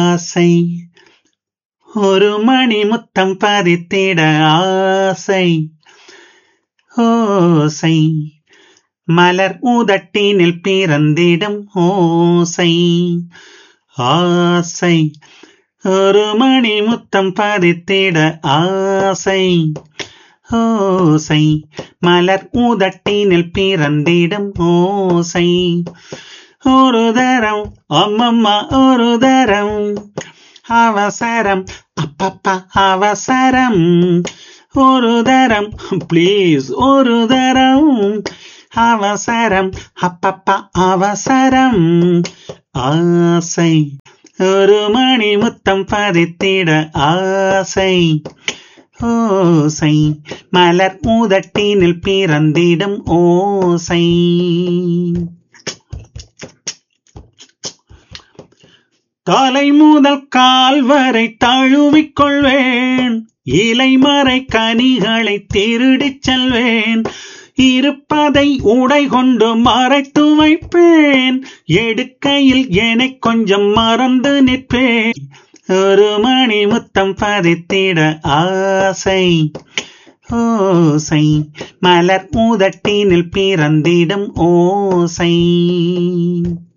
ஆசை ஒரு மணி முத்தம் பதித்திட ஆசை ஓசை மலர் உதட்டினில் பிறந்திடும் ஓசை ஆசை ஒரு மணி முத்தம் பதித்திட ஆசை ஓசை மலர் உதட்டினில் பிறந்திடும் ஓசை ஒரு தரம் அம்மம்மா ஒரு தரம் அவசரம் அப்பப்பா அவசரம் ஒரு தரம் ப்ளீஸ் ஒரு தரம் அவசரம் அப்பப்பா அவசரம் ஆசை ஒரு மணி முத்தம் பதித்திட ஆசை ஓசை மலர் மூதட்டினில் பிறந்திடும் ஓசை தலை முதல் கால் வரை தழுவிக் கொள்வேன் இலைமறை கனிகளை திருடிச் செல்வேன் இருப்பதை உடை கொண்டு மறைத்து வைப்பேன் எடுக்கையில் என கொஞ்சம் மறந்து நிற்பேன் ஒரு மணி முத்தம் பதித்திட ஆசை ஓசை மலர் மூதட்டினில் பிறந்திடும் ஓசை